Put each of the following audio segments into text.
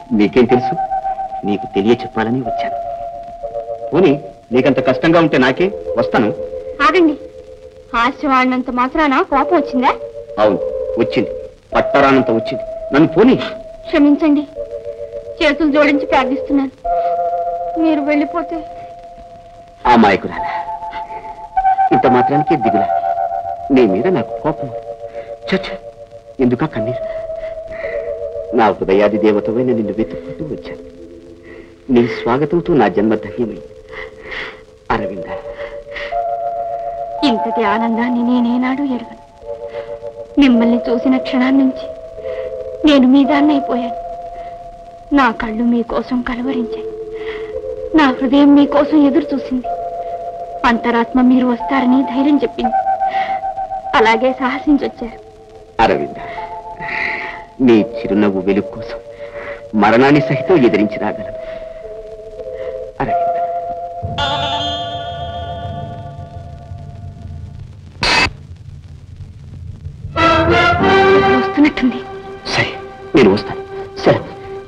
నీకేం తెలుసు నీకు తెలియ చెప్పాలని వచ్చాను పోనీ నీకంత కష్టంగా ఉంటే నాకే వస్తాను ఆగండి హాస్యం ఆడినంత మాత్రాన కోపం వచ్చిందా అవును వచ్చింది పట్టరానంత వచ్చింది నన్ను పోనీ క్షమించండి చేతులు జోడించి ప్రార్థిస్తున్నాను మీరు వెళ్ళిపోతే ఆ మాయకురాల ఇంత మాత్రానికి దిగులా నీ మీద నాకు కోపం చచ్చ ఎందుకా కన్నీరు నా హృదయాది దేవతమైన నిన్ను వెతుక్కుంటూ వచ్చాను నీ స్వాగతంతో నా జన్మ ధన్యమైంది అరవింద ఇంతటి ఆనందాన్ని నేనేనాడు ఎరగను మిమ్మల్ని చూసిన క్షణం నుంచి నేను మీ దాన్ని అయిపోయాను నా కళ్ళు మీకోసం కలవరించాయి నా హృదయం మీకోసం ఎదురు చూసింది అంతరాత్మ మీరు వస్తారని ధైర్యం చెప్పింది అలాగే సాహసించొచ్చారు అరవింద నీ చిరునవ్వు వెలుగు కోసం మరణాన్ని సహితం ఎదిరించి రాగలను అరవింద వస్తున్నట్టుంది సరే నేను వస్తాను సరే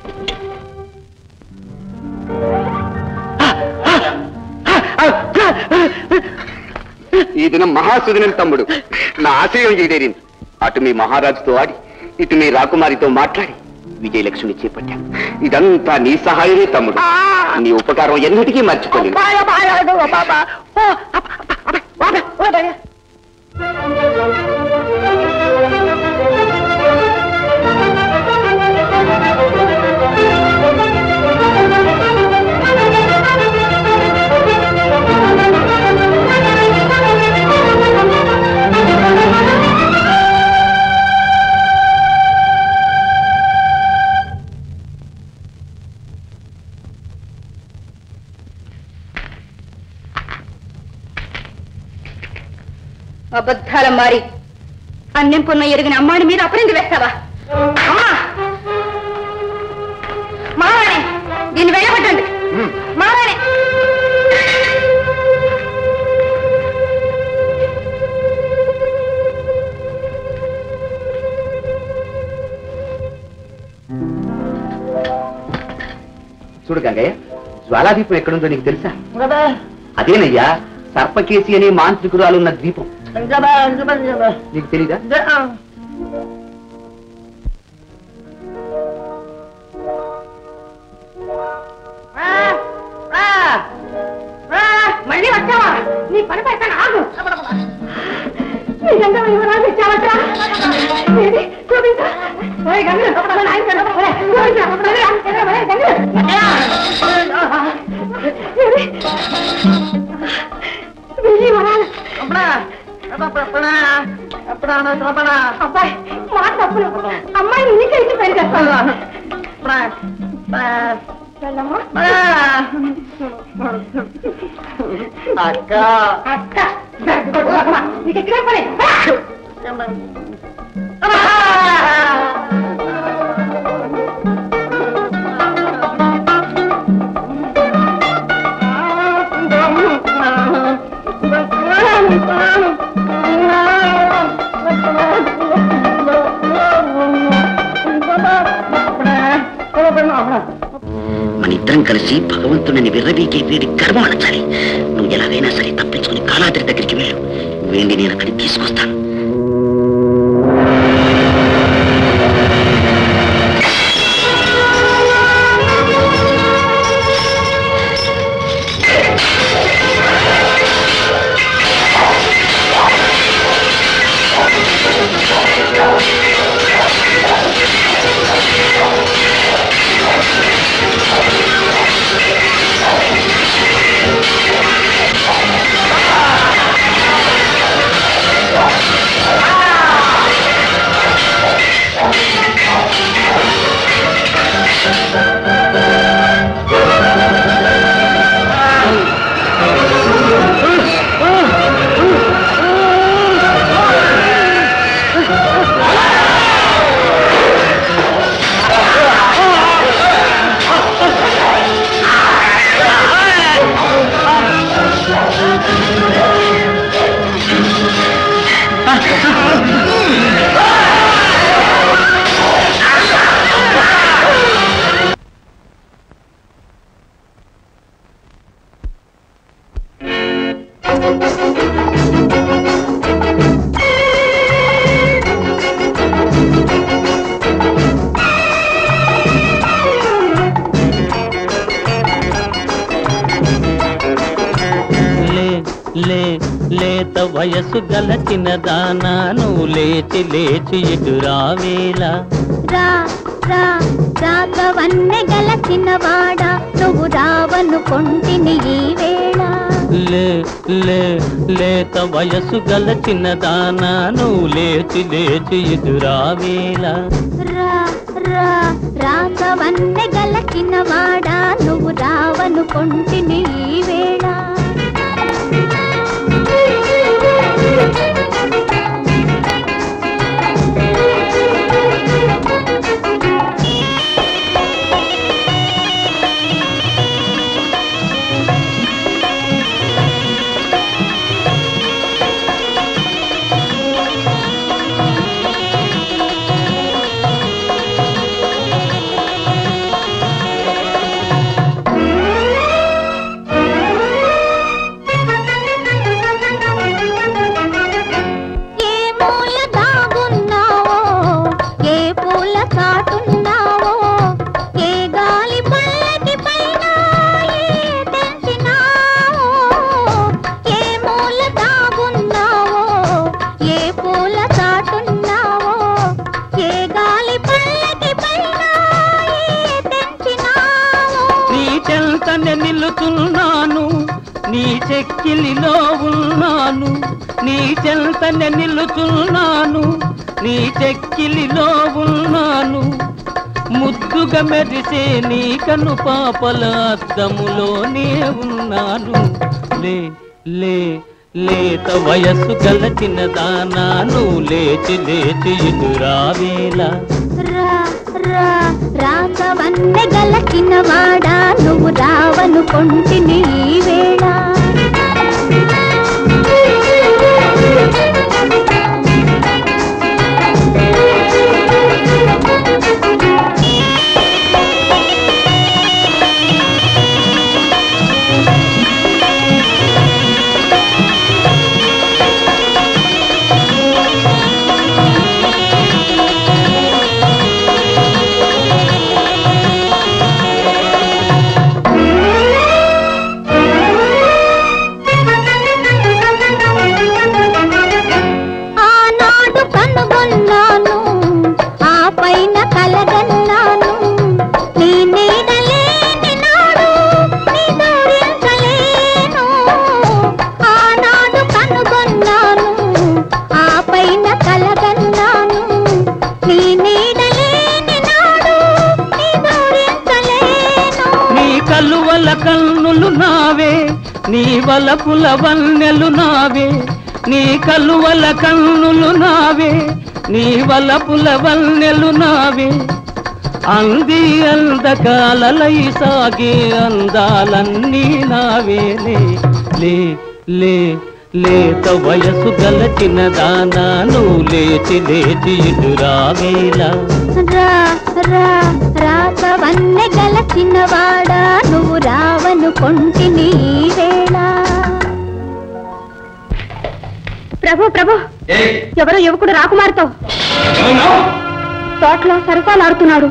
ఈ దినం మహాసుదినం తమ్ముడు నా ఆశయం ఈడేరింది అటు మీ మహారాజుతో ఆడి ఇటు మీ రాకుమారితో మాట్లాడి విజయలక్ష్మి చేపట్టాను ఇదంతా నీ సహాయమే తమ్ముడు నీ ఉపకారం ఎన్నటికీ మర్చిపోలేదు అబద్ధాల మారి అన్నం పొన్న ఎరిగిన అమ్మాయిని మీద అపరింది వేస్తావా అమ్మా మారాణి దీన్ని వెళ్ళబట్టండి మారాణి చూడు గంగయ్య జ్వాలాదీపం ఎక్కడుందో నీకు తెలుసా అదేనయ్యా సర్పకేసి అనే మాంత్రికురాలున్న ద్వీపం నీకు తెలీదా మళ్ళీ వచ్చావా నీ పని పెడతాను ఆగు నీ గంగమ్మ యువరాజు ఇచ్చావట్రా ఏది? చూపించు. ఓయ్ గంగ, మన ఆయన కన్నా, ఒరేయ్, చూపించు. ఒరేయ్, ఒరేయ్, ఒరేయ్, గంగ. ఏది? వెళ్ళి వరాలు. అబ్బాయి మాట తప్పులు అమ్మాయి ఇంటికి ఇచ్చి పెళ్లి చేస్తాను వెళ్ళమ్మా అక్క అక్క అమ్మ, నీకు ఎక్కడ పని మన ఇద్దరం కలిసి భగవంతుడిని విర్రవీకి వీడి గర్వం అణచాలి నువ్వు ఎలాగైనా సరే తప్పించుకుని కాలాద్రి దగ్గరికి వెళ్ళు వేండి నేను అక్కడికి తీసుకొస్తాను లేత వయసు గల చిన్నదానా నువ్వు లేచి లేచి ఇటు రావేలా రా రా రాకవన్నె గల చిన్నవాడా నువ్వు రావను కొంటిని ఈ వేళ లే లే లేత వయసు గల చిన్నదానా నువ్వు లేచి లేచి ఇటు రావేలా రా రా రాకవన్నె గల చిన్నవాడా నువ్వు రావను కొంటిని ఈ వేళ ఏ మూల దాగున్నావో ఏ పూల చాటున్నావో ఏ గాలి పల్లకి పైన ఏ తెంచినావో ఏ మూల దాగున్నావో ఏ పూల చాటున్నావో ఏ గాలి పల్లకి పైన ఏ తెంచినావో నీ చెంతనే నిలుచున్నాను నీ చెక్కిలిలో ఉన్నాను నీ చెంతనే నిలుచున్నాను నీ చెక్కిలిలో ఉన్నాను ముద్దుగా మెరిసే నీ కను పాపల అద్దములోనే ఉన్నాను లే లే లేత వయస్సు గల చిన్నదానా నువ్వు లేచి లేచి ఇటు రావేలా రా రా రాకవన్నె గల చిన్నవాడా నువ్వు రావను కొంటిని ఈ వేళ ఆనాడు కనుగొన్నాను ఆ పైన కలగన్నాను నీ నీడలేని నాడు నిదురించలేను ఆనాడు కనుగొన్నాను ఆ పైన కలగన్నాను నీ నీడలేని నాడు నిదురించలేను నీ కలువల కన్నులు నావే నీ వలపుల వన్నెలు నావే నీ కలువల కన్నులు నావే నీ వలపుల వన్నెలు నావే అంది అందకాలలై సాగే అందాలన్నీ నావేలే లే లే లేత వయసు గల చిన్నదానా నువ్వు లేచి లేచి ఇటు రావేలా రా రా రాకవన్నె గల చిన్నవాడా నువ్వు రావను కొంటిని ఈ వేళ ప్రభు ప్రభు ఎవరో యువకుడు రాకుమారితో తోటలో సరసాలు ఆడుతున్నాడు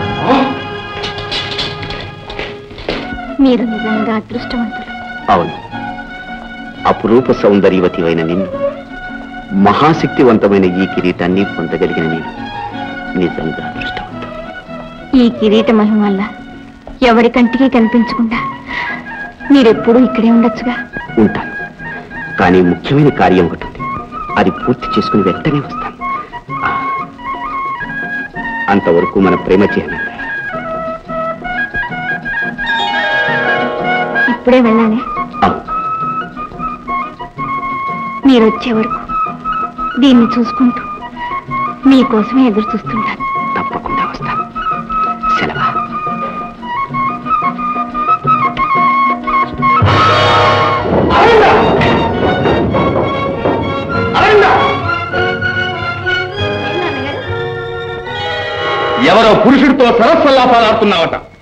మీరు నిజంగా అదృష్టవంతులు అవును అపురూప సౌందర్యవతివైన నిన్ను మహాశక్తివంతమైన ఈ కిరీటాన్ని పొందగలిగిన నేను నిజంగా అదృష్టవంతుడు ఈ కిరీట మహిమ వల్ల ఎవరి కంటికి కనిపించకుండా మీరెప్పుడూ ఇక్కడే ఉండొచ్చుగా ఉంటాను కానీ ముఖ్యమైన కార్యం ఒకటి ఉంది అది పూర్తి చేసుకుని వెంటనే వస్తాను ఆ, అంతవరకు మన ప్రేమ చిహ్నంగా ఇప్పుడే వెళ్ళాలి అవును మీరు వచ్చే వరకు దీన్ని చూసుకుంటూ మీకోసమే ఎదురు చూస్తుంటాను తప్పకుండా వస్తాను సెలవా ఎవరో పురుషుడితో సరస్వల్లాపాలు ఆడుతున్నావట